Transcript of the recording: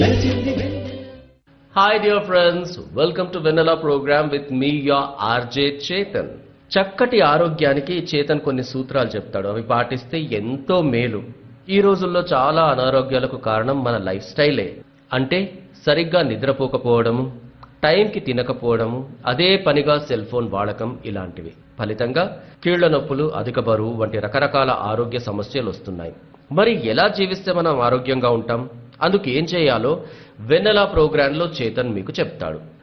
Hi dear friends, welcome to Vanilla program with me your RJ Chetan. చక్కటి ఆరోగ్యానికి చేతన్ కొన్ని సూత్రాలు చెప్తాడు అవి పాటిస్తే ఎంతో మేలు ఈ రోజుల్లో చాలా అనారోగ్యాలకు కారణం మన లైఫ్ స్టైలే అంటే సరిగ్గా నిద్రపోకపోవడము టైంకి తినకపోవడము అదే పనిగా సెల్ ఫోన్ వాడకం ఇలాంటివి ఫలితంగా కీళ్ల నొప్పులు అధిక బరువు వంటి రకరకాల ఆరోగ్య సమస్యలు వస్తున్నాయి మరి ఎలా జీవిస్తే మనం ఆరోగ్యంగా ఉంటాం అందుకు ఏం చేయాలో వెన్నెలా ప్రోగ్రాంలో చేతన్ మీకు చెప్తాడు